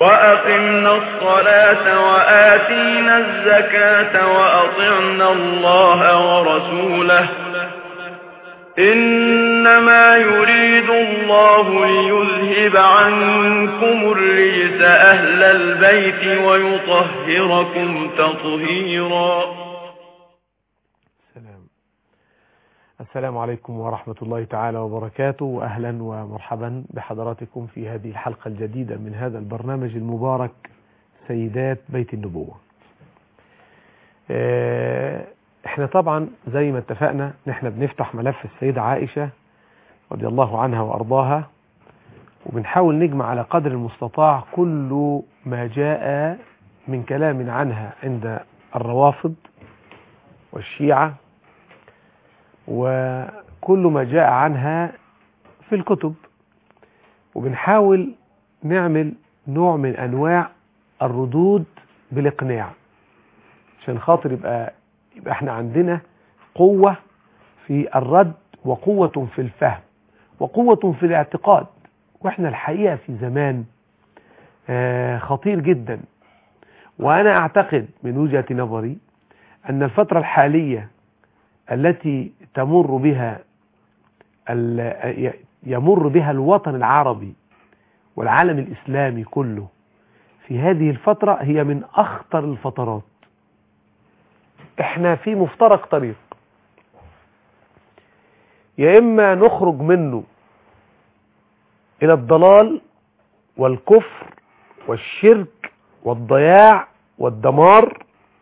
وأقمنا الصلاة وآتينا الزكاة وأطعنا الله ورسوله إنما يريد الله ليذهب عنكم الرجس أهل البيت ويطهركم تطهيرا السلام السلام عليكم ورحمة الله تعالى وبركاته وأهلا ومرحبا بحضراتكم في هذه الحلقة الجديدة من هذا البرنامج المبارك سيدات بيت النبوة آه، احنا طبعا زي ما اتفقنا نحن بنفتح ملف السيدة عائشة رضي الله عنها وأرضاها وبنحاول نجمع على قدر المستطاع كل ما جاء من كلام عنها عند الروافض والشيعة وكل ما جاء عنها في الكتب وبنحاول نعمل نوع من أنواع الردود بالإقناع عشان خاطر يبقى يبقى احنا عندنا قوة في الرد وقوة في الفهم وقوة في الاعتقاد واحنا الحقيقة في زمان آه، خطير جدا وانا اعتقد من وجهة نظري ان الفترة الحالية التي تمر بها ال- يمر بها الوطن العربي والعالم الاسلامي كله في هذه الفترة هي من اخطر الفترات احنا في مفترق طريق يا اما نخرج منه الى الضلال والكفر والشرك والضياع والدمار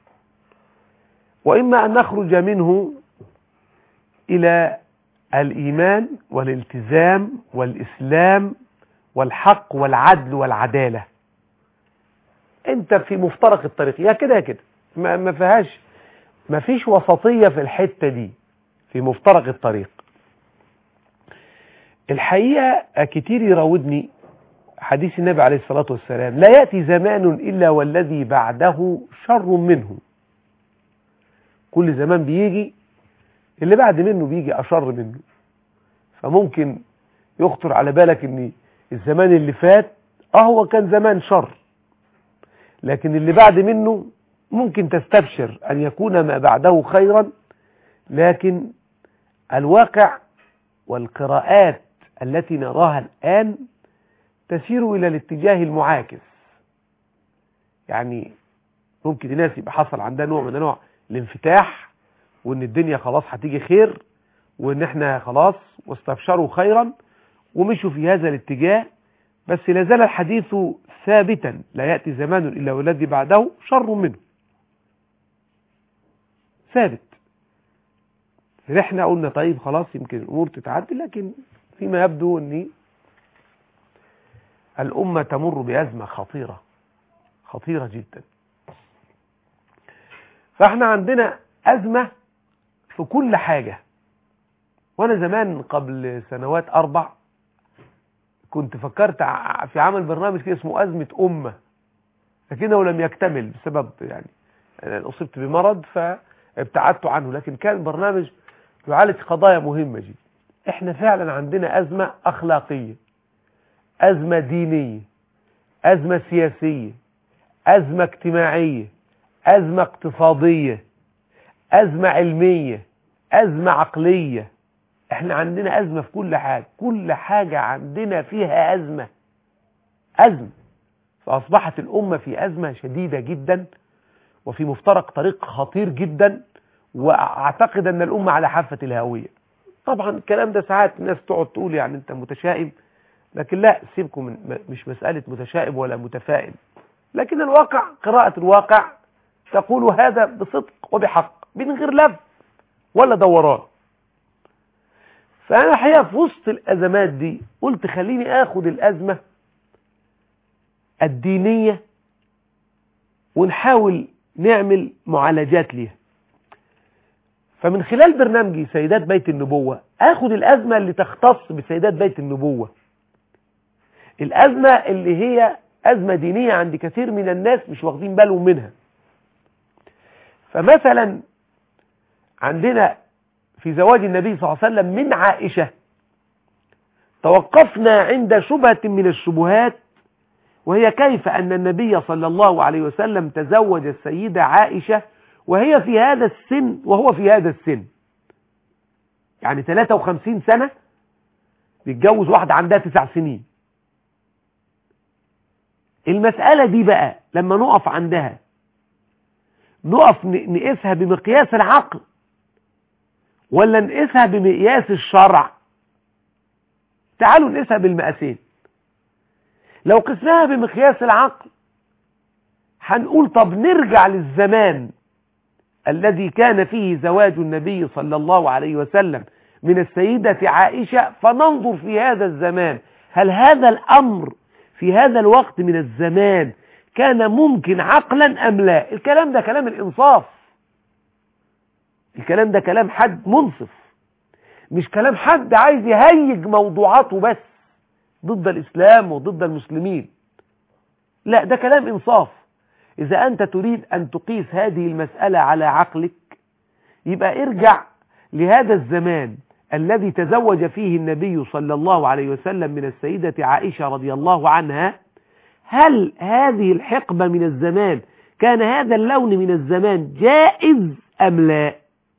واما ان نخرج منه الى الايمان والالتزام والاسلام والحق والعدل والعداله انت في مفترق الطريق يا كده يا كده ما ما فيهاش ما فيش وسطيه في الحته دي في مفترق الطريق الحقيقه كتير يراودني حديث النبي عليه الصلاه والسلام لا ياتي زمان الا والذي بعده شر منه كل زمان بيجي اللي بعد منه بيجي اشر منه فممكن يخطر على بالك ان الزمان اللي فات اه هو كان زمان شر لكن اللي بعد منه ممكن تستبشر ان يكون ما بعده خيرا لكن الواقع والقراءات التي نراها الان تسير الى الاتجاه المعاكس يعني ممكن الناس يبقى حصل عندها نوع من انواع الانفتاح وان الدنيا خلاص هتيجي خير وان احنا خلاص واستبشروا خيرا ومشوا في هذا الاتجاه بس لا زال الحديث ثابتا لا يأتي زمان إلا والذي بعده شر منه ثابت احنا قلنا طيب خلاص يمكن الأمور تتعدل لكن فيما يبدو أن الأمة تمر بأزمة خطيرة خطيرة جدا فاحنا عندنا أزمة في كل حاجة وانا زمان قبل سنوات اربع كنت فكرت ع- في عمل برنامج كده اسمه أزمة أمة لكنه لم يكتمل بسبب يعني أنا أصبت بمرض فابتعدت عنه لكن كان برنامج يعالج قضايا مهمة جدا احنا فعلا عندنا أزمة أخلاقية أزمة دينية أزمة سياسية أزمة اجتماعية أزمة اقتصادية أزمة علمية أزمة عقلية احنا عندنا أزمة في كل حاجة كل حاجة عندنا فيها أزمة أزمة فأصبحت الأمة في أزمة شديدة جدا وفي مفترق طريق خطير جدا وأعتقد أن الأمة على حافة الهاوية طبعا الكلام ده ساعات الناس تقعد تقول يعني أنت متشائم لكن لا سيبكم من مش مسألة متشائم ولا متفائل لكن الواقع قراءة الواقع تقول هذا بصدق وبحق من غير لف ولا دوران فأنا الحقيقة في وسط الأزمات دي قلت خليني آخد الأزمة الدينية ونحاول نعمل معالجات ليها فمن خلال برنامجي سيدات بيت النبوة آخد الأزمة اللي تختص بسيدات بيت النبوة الأزمة اللي هي أزمة دينية عند كثير من الناس مش واخدين بالهم منها فمثلا عندنا في زواج النبي صلى الله عليه وسلم من عائشة توقفنا عند شبهة من الشبهات وهي كيف أن النبي صلى الله عليه وسلم تزوج السيدة عائشة وهي في هذا السن وهو في هذا السن يعني 53 سنة بيتجوز واحدة عندها تسع سنين المسألة دي بقى لما نقف عندها نقف نقيسها بمقياس العقل ولا نقيسها بمقياس الشرع تعالوا نقيسها بالمقاسين لو قسناها بمقياس العقل هنقول طب نرجع للزمان الذي كان فيه زواج النبي صلى الله عليه وسلم من السيدة عائشة فننظر في هذا الزمان هل هذا الأمر في هذا الوقت من الزمان كان ممكن عقلا أم لا الكلام ده كلام الإنصاف الكلام ده كلام حد منصف مش كلام حد عايز يهيج موضوعاته بس ضد الإسلام وضد المسلمين لا ده كلام إنصاف إذا أنت تريد أن تقيس هذه المسألة على عقلك يبقى ارجع لهذا الزمان الذي تزوج فيه النبي صلى الله عليه وسلم من السيدة عائشة رضي الله عنها هل هذه الحقبة من الزمان كان هذا اللون من الزمان جائز أم لا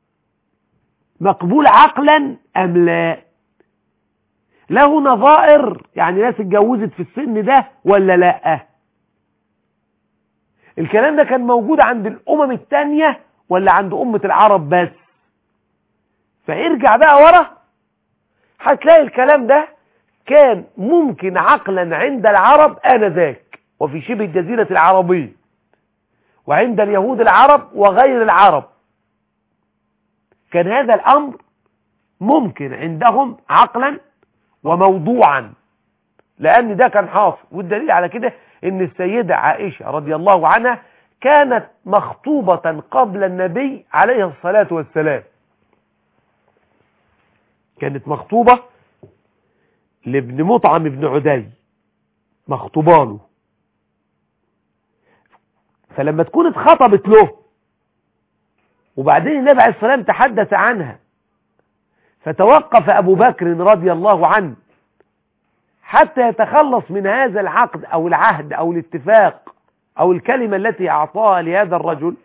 مقبول عقلا أم لا له نظائر يعني ناس اتجوزت في السن ده ولا لا الكلام ده كان موجود عند الأمم التانية ولا عند أمة العرب بس فارجع بقى ورا هتلاقي الكلام ده كان ممكن عقلا عند العرب آنذاك وفي شبه الجزيرة العربية وعند اليهود العرب وغير العرب كان هذا الأمر ممكن عندهم عقلا وموضوعا لأن ده كان حاصل والدليل على كده ان السيدة عائشة رضي الله عنها كانت مخطوبة قبل النبي عليه الصلاة والسلام كانت مخطوبة لابن مطعم بن عدي مخطوباله فلما تكون اتخطبت له وبعدين النبي عليه الصلاة والسلام تحدث عنها فتوقف أبو بكر رضي الله عنه حتى يتخلص من هذا العقد أو العهد أو الاتفاق أو الكلمة التي أعطاها لهذا الرجل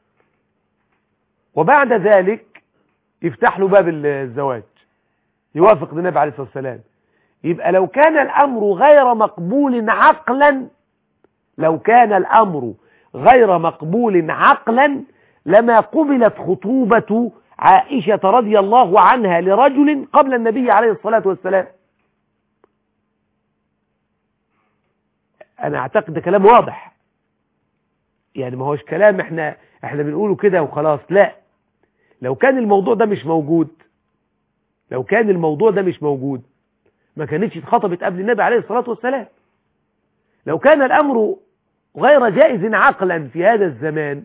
وبعد ذلك يفتح له باب الزواج يوافق النبي عليه الصلاة والسلام يبقى لو كان الأمر غير مقبول عقلا لو كان الأمر غير مقبول عقلا لما قبلت خطوبة عائشة رضي الله عنها لرجل قبل النبي عليه الصلاة والسلام أنا أعتقد ده كلام واضح يعني ما هوش كلام احنا احنا بنقوله كده وخلاص لا لو كان الموضوع ده مش موجود لو كان الموضوع ده مش موجود ما كانتش اتخطبت قبل النبي عليه الصلاة والسلام لو كان الأمر غير جائز عقلا في هذا الزمان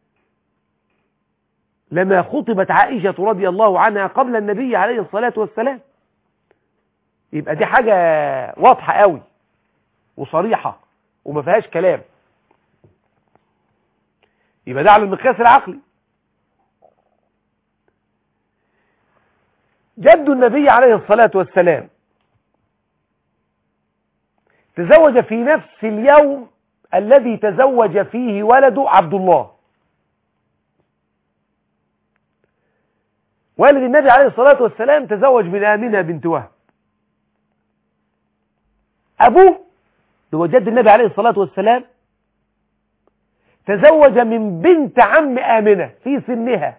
لما خطبت عائشة رضي الله عنها قبل النبي عليه الصلاة والسلام يبقى دي حاجة واضحة قوي وصريحة وما فيهاش كلام يبقى ده على المقياس العقلي جد النبي عليه الصلاة والسلام تزوج في نفس اليوم الذي تزوج فيه ولده عبد الله والد النبي عليه الصلاة والسلام تزوج من آمنة بنت وهب أبوه هو جد النبي عليه الصلاة والسلام تزوج من بنت عم آمنة في سنها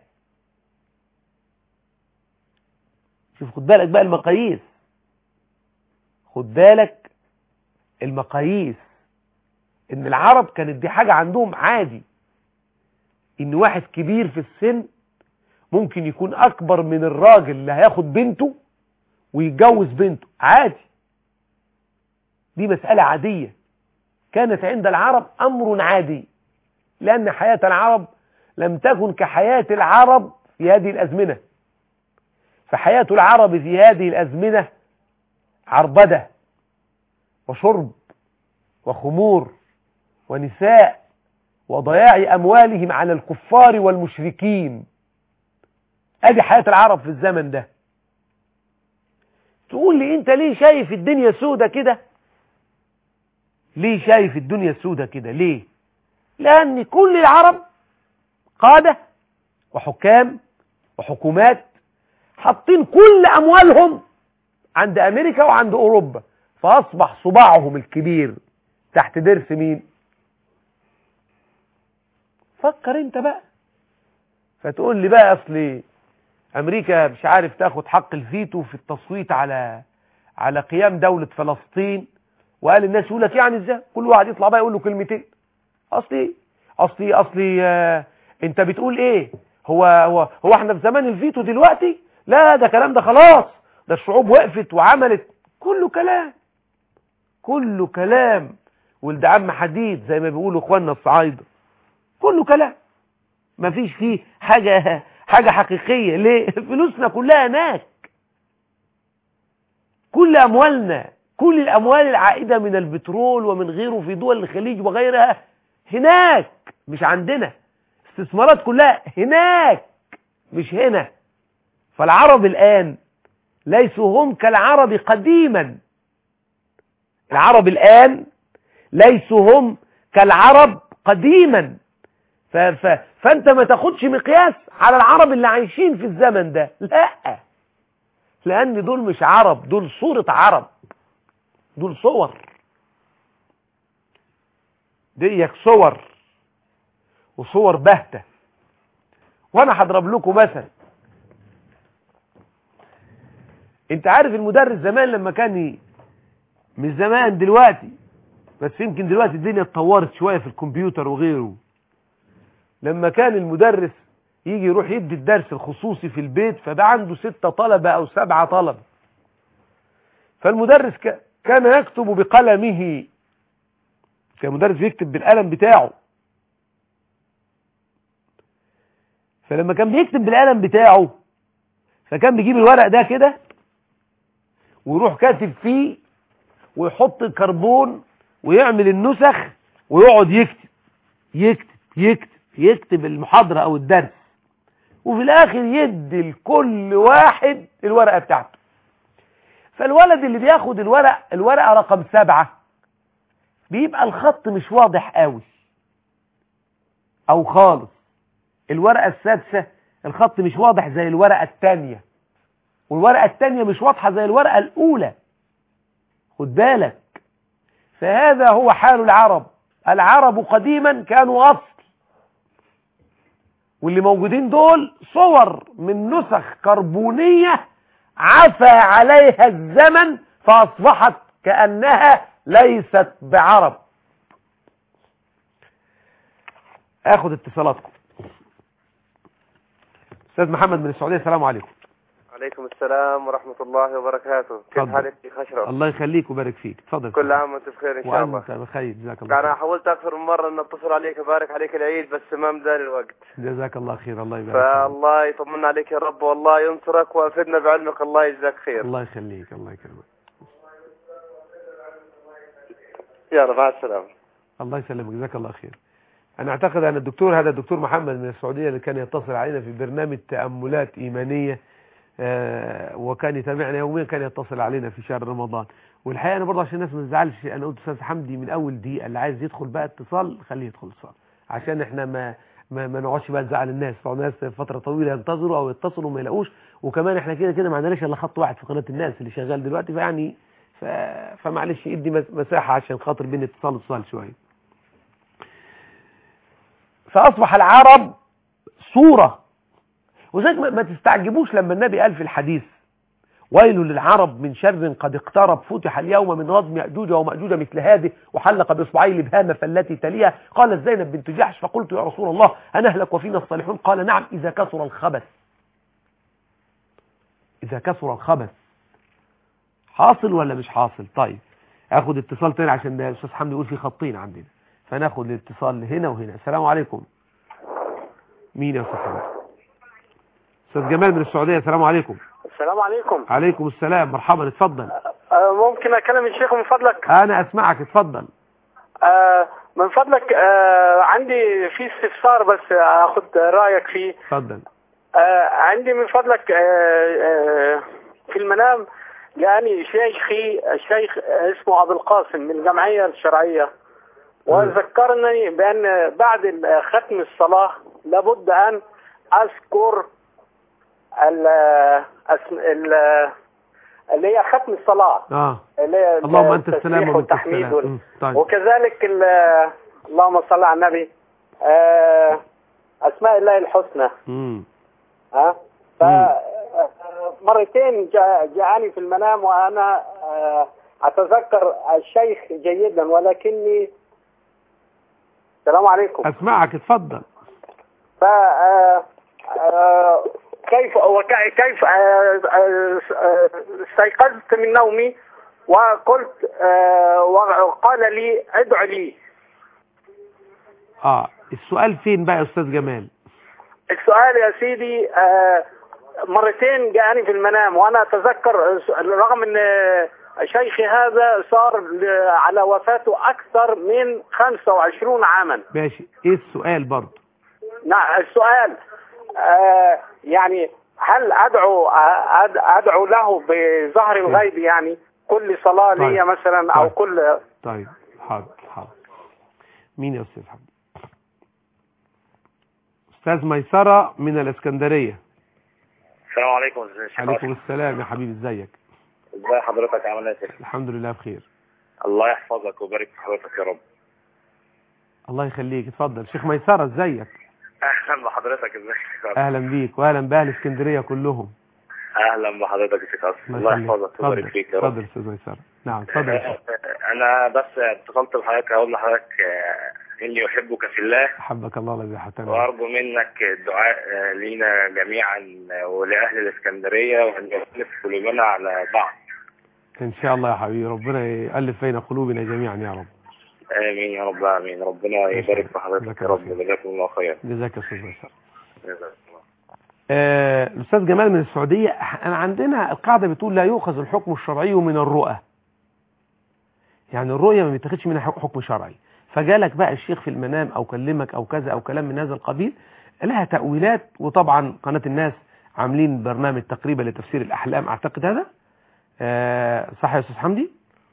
شوف خد بالك بقى المقاييس خد بالك المقاييس ان العرب كانت دي حاجة عندهم عادي ان واحد كبير في السن ممكن يكون اكبر من الراجل اللي هياخد بنته ويتجوز بنته عادي دي مسألة عادية كانت عند العرب امر عادي لان حياة العرب لم تكن كحياة العرب في هذه الازمنة فحياة العرب في هذه الازمنة عربدة وشرب وخمور ونساء وضياع أموالهم على الكفار والمشركين ادي حياة العرب في الزمن ده تقول لي انت ليه شايف الدنيا سودة كده ليه شايف الدنيا سودة كده ليه لان كل العرب قادة وحكام وحكومات حاطين كل اموالهم عند امريكا وعند اوروبا فاصبح صباعهم الكبير تحت درس مين فكر انت بقى فتقول لي بقى اصل امريكا مش عارف تاخد حق الفيتو في التصويت على على قيام دولة فلسطين وقال الناس يقول لك يعني ازاي كل واحد يطلع بقى يقول له كلمتين اصلي اصلي اصلي آه انت بتقول ايه هو هو هو احنا في زمان الفيتو دلوقتي لا ده كلام ده خلاص ده الشعوب وقفت وعملت كله كلام كله كلام ولد عم حديد زي ما بيقولوا اخواننا الصعايده كله كلام مفيش فيه حاجه حاجه حقيقيه ليه فلوسنا كلها هناك كل اموالنا كل الاموال العائده من البترول ومن غيره في دول الخليج وغيرها هناك مش عندنا استثمارات كلها هناك مش هنا فالعرب الآن ليسوا هم كالعرب قديما العرب الآن ليسوا هم كالعرب قديما ف ف فأنت ما تاخدش مقياس على العرب اللي عايشين في الزمن ده لا لأن دول مش عرب دول صورة عرب دول صور ديك صور وصور باهتة وانا هضرب لكم مثل انت عارف المدرس زمان لما كان ي... مش زمان دلوقتي بس يمكن دلوقتي الدنيا اتطورت شوية في الكمبيوتر وغيره لما كان المدرس يجي يروح يدي الدرس الخصوصي في البيت فبقى عنده ستة طلبة او سبعة طلبة فالمدرس ك... كان يكتب بقلمه كان المدرس بيكتب بالقلم بتاعه فلما كان بيكتب بالقلم بتاعه فكان بيجيب الورق ده كده ويروح كاتب فيه ويحط الكربون ويعمل النسخ ويقعد يكتب يكتب يكتب يكتب المحاضرة او الدرس وفي الاخر يدي لكل واحد الورقة بتاعته فالولد اللي بياخد الورق الورقة رقم سبعة بيبقى الخط مش واضح قوي او خالص الورقة السادسة الخط مش واضح زي الورقة التانية والورقة التانية مش واضحة زي الورقة الأولى خد بالك فهذا هو حال العرب العرب قديما كانوا أصل واللي موجودين دول صور من نسخ كربونية عفى عليها الزمن فأصبحت كأنها ليست بعرب اخد اتصالاتكم استاذ محمد من السعوديه السلام عليكم عليكم السلام ورحمة الله وبركاته كيف تفضل. حالك يا أشرف الله يخليك ويبارك فيك اتفضل كل عام وأنت بخير إن شاء الله وانت بخير جزاك الله أنا خير حاولت أكثر من مرة أن أتصل عليك أبارك عليك العيد بس ما مداني الوقت جزاك الله خير الله يبارك فيك فالله يطمنا عليك يا رب والله ينصرك وأفدنا بعلمك الله يجزاك خير الله يخليك الله يكرمك يلا مع السلامة الله يسلمك جزاك الله خير انا اعتقد ان الدكتور هذا الدكتور محمد من السعوديه اللي كان يتصل علينا في برنامج تاملات ايمانيه آه، وكان يتابعنا يوميا كان يتصل علينا في شهر رمضان والحقيقه انا برضه عشان الناس ما تزعلش انا قلت استاذ حمدي من اول دقيقه اللي عايز يدخل بقى اتصال خليه يدخل اتصال عشان احنا ما ما, ما نقعدش بقى نزعل الناس تقعد ناس فتره طويله ينتظروا او يتصلوا وما يلاقوش وكمان احنا كده كده ما عندناش الا خط واحد في قناه الناس اللي شغال دلوقتي فيعني ف... فمعلش ادي مس- مساحه عشان خاطر بين اتصال واتصال شويه فاصبح العرب صوره وذلك ما- ما تستعجبوش لما النبي قال في الحديث ويل للعرب من شر قد اقترب فتح اليوم من رضم يأجوج ومأجوج مثل هذه وحلق بإصبعيه الإبهام فالتي تليها قالت زينب بنت جحش فقلت يا رسول الله أنهلك وفينا الصالحون قال نعم إذا كثر الخبث إذا كثر الخبث حاصل ولا مش حاصل طيب اخد اتصال تاني عشان ده الاستاذ حمدي يقول في خطين عندنا فناخد الاتصال هنا وهنا السلام عليكم مين يا استاذ حمدي استاذ جمال من السعوديه السلام عليكم السلام عليكم عليكم السلام مرحبا اتفضل آه، ممكن اكلم الشيخ من فضلك انا اسمعك اتفضل آه، من فضلك آه، عندي في استفسار بس اخذ رايك فيه اتفضل آه، عندي من فضلك آه، آه، في المنام جاني شيخي الشيخ اسمه ابو القاسم من الجمعيه الشرعيه وذكرني بان بعد ختم الصلاه لابد ان اذكر ال ال- اللي هي ختم الصلاه اه اللي هي اللهم انت التسبيح السلام ومنك والتحميد السلام وال- مم. طيب وكذلك ال- اللهم صل على النبي آه، اسماء الله الحسنى مم. ها ف مرتين جاء- جاءني في المنام وانا آه، اتذكر الشيخ جيدا ولكني السلام عليكم اسمعك اتفضل ف آه، آه، كيف وك- كيف آه، آه، آه، استيقظت من نومي وقلت آه، وقال لي ادع لي اه السؤال فين بقى يا استاذ جمال السؤال يا سيدي آه، مرتين جاءني في المنام وانا اتذكر رغم ان شيخي هذا صار ل- على وفاته اكثر من 25 عاما ماشي ايه السؤال برضه نعم السؤال آه، يعني هل ادعو أد- ادعو له بظهر الغيب يعني كل صلاه طيب. لي مثلا او طيب. كل طيب حاضر حاضر مين يا استاذ حمد استاذ ميسرة من الاسكندرية السلام عليكم استاذ شيخ عليكم أشرف. السلام يا حبيبي ازيك ازي حضرتك عامل ايه يا شيخ الحمد لله بخير الله يحفظك ويبارك في حضرتك يا رب الله يخليك اتفضل شيخ ميسرة ازيك اهلا بحضرتك ازيك يا رب اهلا بيك واهلا باهل اسكندرية كلهم اهلا بحضرتك يا شيخ أشرف. الله يخليك. يحفظك ويبارك اتفضل فيك يا رب اتفضل استاذ ميسرة نعم اتفضل يا شيخ. انا بس اتصلت بحضرتك اقول لحضرتك آه، اني احبك في الله احبك الله الذي حتنا وارجو منك الدعاء آه، لينا جميعا آه، ولاهل الاسكندريه وان يؤلف قلوبنا على بعض ان شاء الله يا حبيبي ربنا يالف بين قلوبنا جميعا يا رب امين يا رب امين ربنا يبارك في حضرتك جزاك يا الله رب خير. جزاكم الله خير جزاك يا استاذ ميسرة جزاكم الله. آه، الأستاذ جمال من السعودية أنا عندنا القاعدة بتقول لا يؤخذ الحكم الشرعي من الرؤى يعني الرؤية ما بيتاخدش منها حك- حكم شرعي فجالك بقى الشيخ في المنام أو كلمك أو كذا أو كلام من هذا القبيل لها تأويلات وطبعا قناة الناس عاملين برنامج تقريبا لتفسير الأحلام أعتقد هذا آه، صح يا أستاذ حمدي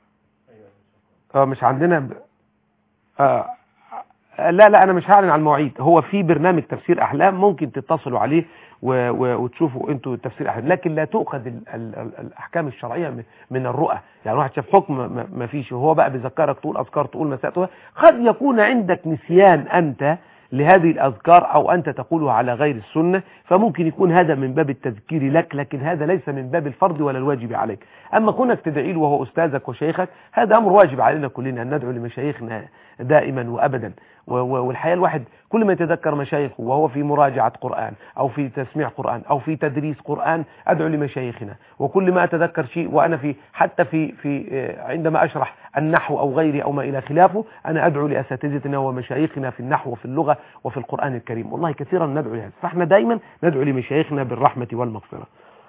اه مش عندنا ب... آه لا لا انا مش هعلن عن المواعيد هو في برنامج تفسير احلام ممكن تتصلوا عليه و و وتشوفوا انتوا تفسير احلام لكن لا تؤخذ ال ال ال الاحكام الشرعيه م- من الرؤى يعني واحد شاف حكم ما- ما فيش وهو بقى بيذكرك تقول اذكار تقول مساء تقول قد يكون عندك نسيان انت لهذه الاذكار او انت تقولها على غير السنه فممكن يكون هذا من باب التذكير لك لكن هذا ليس من باب الفرض ولا الواجب عليك اما كونك تدعي له وهو استاذك وشيخك هذا امر واجب علينا كلنا ان ندعو لمشايخنا دائما وابدا و- و- والحقيقه الواحد كل ما يتذكر مشايخه وهو في مراجعه قران او في تسميع قران او في تدريس قران ادعو لمشايخنا وكل ما اتذكر شيء وانا في حتى في في آه، عندما اشرح النحو او غيره او ما الى خلافه انا ادعو لاساتذتنا ومشايخنا في النحو وفي اللغه وفي القران الكريم والله كثيرا ندعو لهذا فاحنا دائما ندعو لمشايخنا بالرحمه والمغفره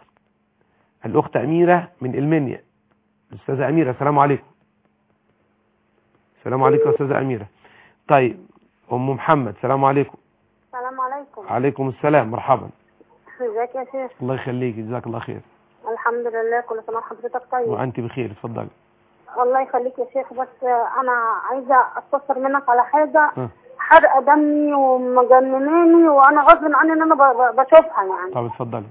الاخت اميره من المنيا الاستاذه اميره السلام عليكم السلام عليكم يا استاذه اميره طيب ام محمد السلام عليكم السلام عليكم عليكم السلام مرحبا ازيك يا شيخ الله يخليك جزاك الله خير الحمد لله كل سنه وحضرتك طيب وانت بخير اتفضلي الله يخليك يا شيخ بس انا عايزه استفسر منك على حاجه ها. حرقه دمي ومجنناني وانا غصب عني ان انا ب- ب- بشوفها يعني طب اتفضلي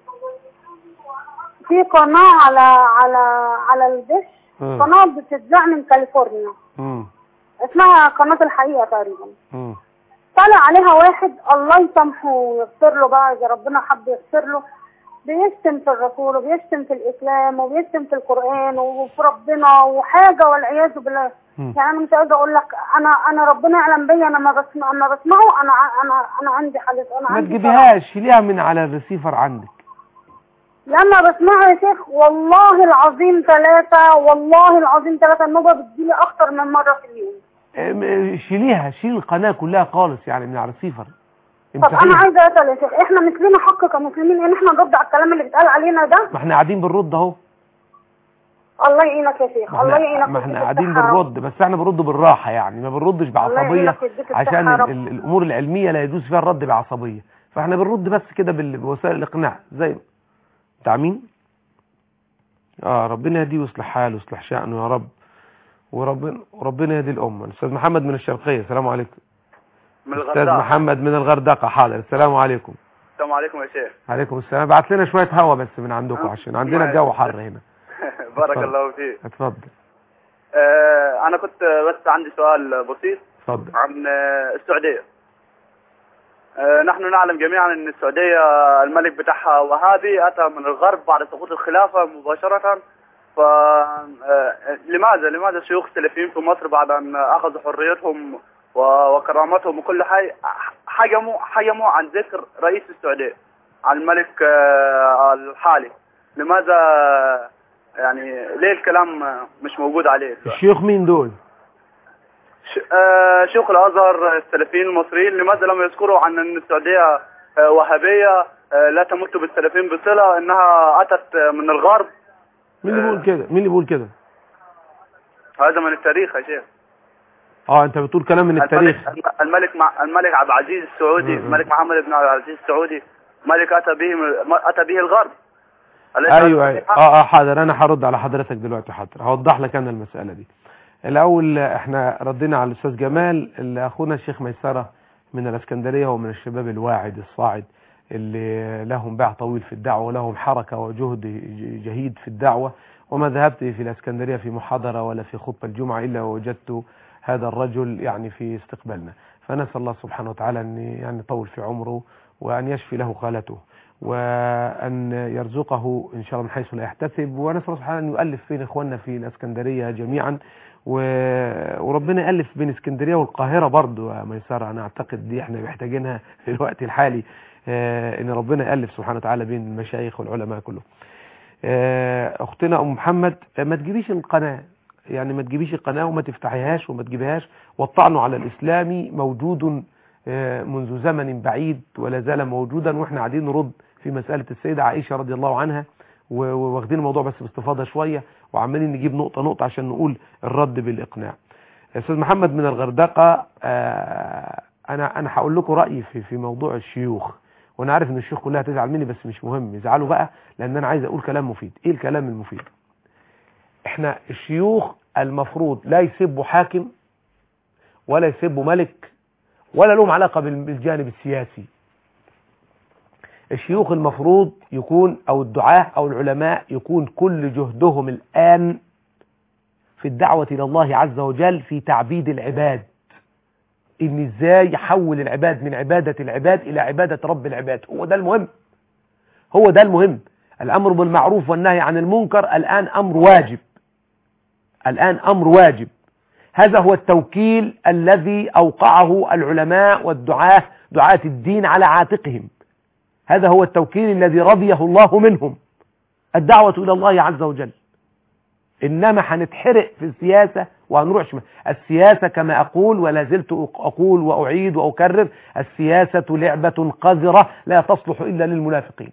في قناه على على على الدش ها. قناه بتتذاع من كاليفورنيا امم اسمها قناه الحقيقه تقريبا امم طلع عليها واحد الله يسامحه ويغفر له بقى اذا ربنا حب يغفر له بيشتم في الرسول وبيشتم في الاسلام وبيشتم في القران وفي ربنا وحاجه والعياذ بالله مم. يعني انا مش عايزه اقول لك انا انا ربنا يعلم بيا انا ما بسمع ما بسمعه انا ع- انا انا عندي حاله انا ما عندي تجيبيهاش شيليها من على الريسيفر عندك فرح. لما بسمعه يا شيخ والله العظيم ثلاثه والله العظيم ثلاثه النوبه بتجيلي اكتر من مره في اليوم ام- شيليها شيل القناه كلها خالص يعني من على الريسيفر طب انا امسحيها. عايزه اسال يا شيخ احنا مش لينا حق كمسلمين ان احنا نرد على الكلام اللي بيتقال علينا ده ما احنا قاعدين بنرد اهو الله يعينك يا شيخ ما الله احنا, يعينك ما احنا ويديك قاعدين الصحة. بنرد بس احنا بنرد بالراحه يعني ما بنردش بعصبيه يعينك ويديك الصحة عشان يا ال رب. ال الامور العلميه لا يجوز فيها الرد بعصبيه فاحنا بنرد بس كده بال- بوسائل الاقناع زي بتاع مين اه ربنا يهديه ويصلح حاله ويصلح شأنه يا رب وربنا وربنا يهدي الأمة الأستاذ محمد من الشرقية السلام عليكم من أستاذ الغرداء محمد من الغردقة حاضر السلام عليكم السلام عليكم يا شيخ عليكم السلام بعت لنا شوية هوا بس من عندكم آه. عشان عندنا الجو حر هنا بارك اتفضل. الله فيك اتفضل آه انا كنت بس عندي سؤال بسيط اتفضل عن آه، السعودية آه، نحن نعلم جميعا ان السعودية الملك بتاعها وهابي اتى من الغرب بعد سقوط الخلافة مباشرة ف آه، لماذا لماذا الشيوخ السلفيين في مصر بعد ان اخذوا حريتهم و- وكرامتهم وكل حي حجموا حجموا عن ذكر رئيس السعودية عن الملك آه، الحالي لماذا يعني ليه الكلام مش موجود عليه الشيوخ مين دول ش- آه، شيوخ الازهر السلفيين المصريين لماذا لم يذكروا عن ان السعوديه آه، وهابيه آه، لا تمت بالسلفيين بصله انها اتت آه، من الغرب مين اللي بيقول كده مين اللي بيقول كده هذا من التاريخ يا شيخ اه انت بتقول كلام من التاريخ الملك, الملك مع الملك عبد العزيز السعودي م- م. الملك محمد بن عبد العزيز السعودي ملك اتى به من- اتى به الغرب أليس ايوه هذا ايوه صحيح؟ اه اه حاضر انا هرد على حضرتك دلوقتي حاضر هوضح لك انا المساله دي الاول احنا ردينا على الاستاذ جمال اللي اخونا الشيخ ميسره من الاسكندريه ومن الشباب الواعد الصاعد اللي لهم باع طويل في الدعوه ولهم حركه وجهد ج- جهيد في الدعوه وما ذهبت في الاسكندريه في محاضره ولا في خطبه الجمعه الا ووجدت هذا الرجل يعني في استقبالنا فنسال الله سبحانه وتعالى ان يعني يطول في عمره وان يشفي له خالته وأن يرزقه إن شاء الله من حيث لا يحتسب ونسأل الله سبحانه أن يؤلف بين إخواننا في الأسكندرية جميعا و- وربنا يألف بين اسكندرية والقاهرة برضو يا ميسرة أنا أعتقد دي احنا محتاجينها في الوقت الحالي آه، إن ربنا يألف سبحانه وتعالى بين المشايخ والعلماء كلهم آه، أختنا أم محمد آه، ما تجيبيش القناة يعني ما تجيبيش القناة وما تفتحيهاش وما تجيبهاش والطعن على الإسلام موجود آه، منذ زمن بعيد ولا زال موجودا واحنا قاعدين نرد في مسألة السيدة عائشة رضي الله عنها و- وواخدين الموضوع بس باستفاضة شوية وعمالين نجيب نقطة نقطة عشان نقول الرد بالإقناع أستاذ محمد من الغردقة آه، أنا أنا هقول لكم رأيي في في موضوع الشيوخ وأنا عارف إن الشيوخ كلها تزعل مني بس مش مهم يزعلوا بقى لأن أنا عايز أقول كلام مفيد إيه الكلام المفيد إحنا الشيوخ المفروض لا يسبوا حاكم ولا يسبوا ملك ولا لهم علاقة بال- بالجانب السياسي الشيوخ المفروض يكون او الدعاة او العلماء يكون كل جهدهم الان في الدعوة الى الله عز وجل في تعبيد العباد ان ازاي يحول العباد من عبادة العباد الى عبادة رب العباد هو ده المهم هو ده المهم الامر بالمعروف والنهي عن المنكر الان امر واجب الان امر واجب هذا هو التوكيل الذي اوقعه العلماء والدعاة دعاة الدين على عاتقهم هذا هو التوكيل الذي رضيه الله منهم الدعوة إلى الله عز وجل إنما هنتحرق في السياسة وهنروح شمال السياسة كما أقول ولا زلت أقول وأعيد وأكرر السياسة لعبة قذرة لا تصلح إلا للمنافقين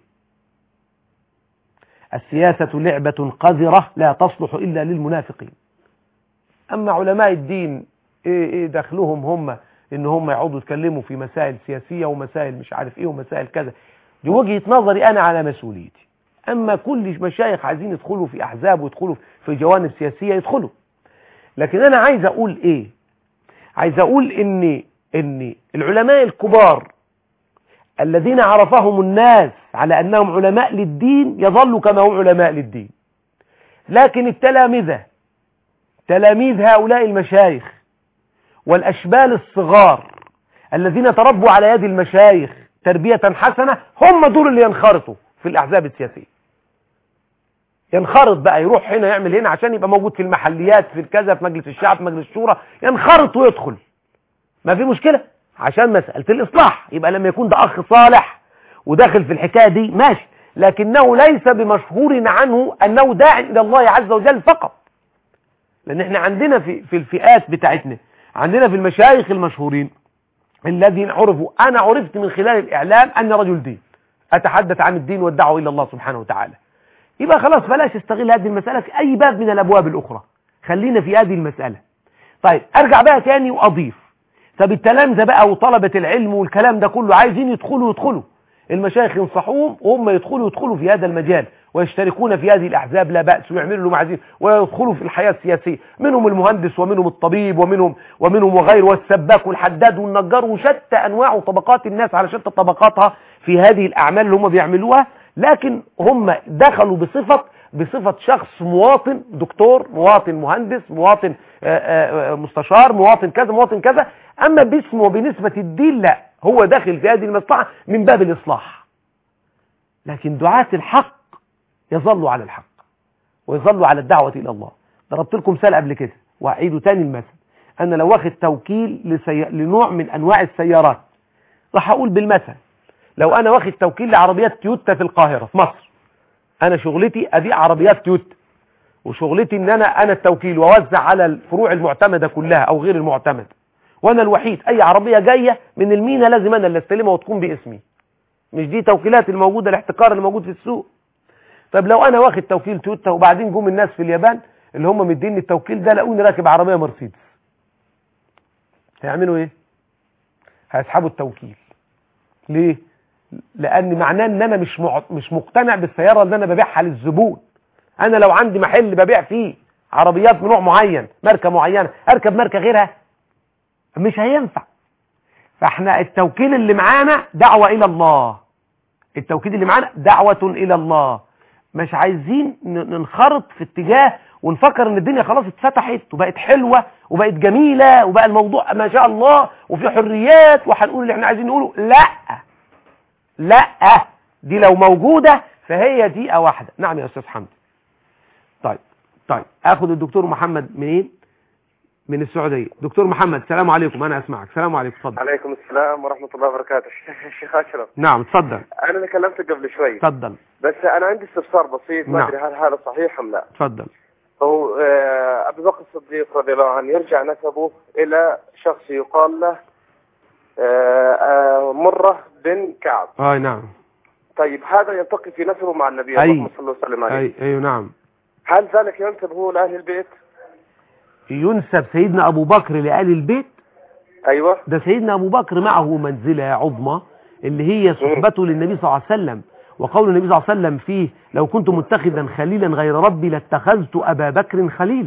السياسة لعبة قذرة لا تصلح إلا للمنافقين أما علماء الدين إيه, إيه دخلهم هم إن هم يقعدوا يتكلموا في مسائل سياسية ومسائل مش عارف إيه ومسائل كذا دي وجهة نظري أنا على مسؤوليتي أما كل مشايخ عايزين يدخلوا في أحزاب ويدخلوا في جوانب سياسية يدخلوا لكن أنا عايز أقول إيه عايز أقول إن إن العلماء الكبار الذين عرفهم الناس على أنهم علماء للدين يظلوا كما هم علماء للدين لكن التلامذة تلاميذ هؤلاء المشايخ والأشبال الصغار الذين تربوا على يد المشايخ تربية حسنة هم دول اللي ينخرطوا في الأحزاب السياسية ينخرط بقى يروح هنا يعمل هنا عشان يبقى موجود في المحليات في الكذا في مجلس الشعب في مجلس الشورى ينخرط ويدخل ما في مشكلة عشان مسألة الإصلاح يبقى لما يكون ده أخ صالح وداخل في الحكاية دي ماشي لكنه ليس بمشهور عنه أنه داع إلى الله عز وجل فقط لأن احنا عندنا في, في الفئات بتاعتنا عندنا في المشايخ المشهورين الذين عرفوا أنا عرفت من خلال الإعلام أن رجل دين أتحدث عن الدين والدعوة إلى الله سبحانه وتعالى يبقى خلاص بلاش استغل هذه المسألة في أي باب من الأبواب الأخرى خلينا في هذه المسألة طيب أرجع بقى تاني وأضيف طب التلامذة بقى وطلبة العلم والكلام ده كله عايزين يدخلوا يدخلوا المشايخ ينصحوهم وهم يدخلوا يدخلوا في هذا المجال ويشتركون في هذه الأحزاب لا بأس ويعملوا اللي هم عايزين ويدخلوا في الحياة السياسية منهم المهندس ومنهم الطبيب ومنهم ومنهم وغيره والسباك والحداد والنجار وشتى أنواع وطبقات الناس على شتى طبقاتها في هذه الأعمال اللي هم بيعملوها لكن هم دخلوا بصفة بصفة شخص مواطن دكتور مواطن مهندس مواطن آه، آه، آه، مستشار مواطن كذا مواطن كذا أما باسم وبنسبة الدين لا هو داخل في هذه المصلحة من باب الإصلاح لكن دعاة الحق يظلوا على الحق ويظلوا على الدعوة إلى الله ضربت لكم مثال قبل كده وأعيده تاني المثل أنا لو واخد توكيل لسي... لنوع من أنواع السيارات راح أقول بالمثل لو أنا واخد توكيل لعربيات تويوتا في القاهرة في مصر أنا شغلتي أبيع عربيات تويوتا وشغلتي ان انا انا التوكيل واوزع على الفروع المعتمدة كلها او غير المعتمدة وانا الوحيد اي عربية جاية من المينا لازم انا اللي استلمها وتكون باسمي مش دي توكيلات الموجودة الاحتكار اللي موجود في السوق طب لو انا واخد توكيل تويوتا وبعدين جم الناس في اليابان اللي هم مديني التوكيل ده لقوني راكب عربية مرسيدس هيعملوا ايه هيسحبوا التوكيل ليه لان معناه ان انا مش مع... مش مقتنع بالسيارة اللي انا ببيعها للزبون انا لو عندي محل ببيع فيه عربيات من نوع معين ماركة معينة اركب ماركة غيرها مش هينفع فاحنا التوكيل اللي معانا دعوة الى الله التوكيل اللي معانا دعوة الى الله مش عايزين ن- ننخرط في اتجاه ونفكر ان الدنيا خلاص اتفتحت وبقت حلوة وبقت جميلة وبقى الموضوع ما شاء الله وفي حريات وهنقول اللي احنا عايزين نقوله لا لا دي لو موجودة فهي دقيقة واحدة نعم يا أستاذ حمدي طيب طيب اخد الدكتور محمد منين من السعودية دكتور محمد السلام عليكم انا اسمعك السلام عليكم اتفضل عليكم السلام ورحمة الله وبركاته الشيخ أشرف نعم اتفضل أنا تكلمت قبل شوي اتفضل بس أنا عندي استفسار بسيط ما نعم. أدري هل هذا صحيح أم لا اتفضل هو آه، أبي بكر الصديق رضي الله عنه يرجع نسبه إلى شخص يقال له آه، آه، مرة بن كعب اي نعم طيب هذا يلتقي في نسبه مع النبي أي. اللهم صل وسلم عليه اي ايوه نعم هل ذلك ينسب هو لأهل البيت ينسب سيدنا ابو بكر لآل البيت أيوة ده سيدنا ابو بكر معه منزلة عظمى اللي هي صحبته للنبي صلى الله عليه وسلم وقول النبي صلى الله عليه وسلم فيه لو كنت متخذا خليلا غير ربي لاتخذت ابا بكر خليلا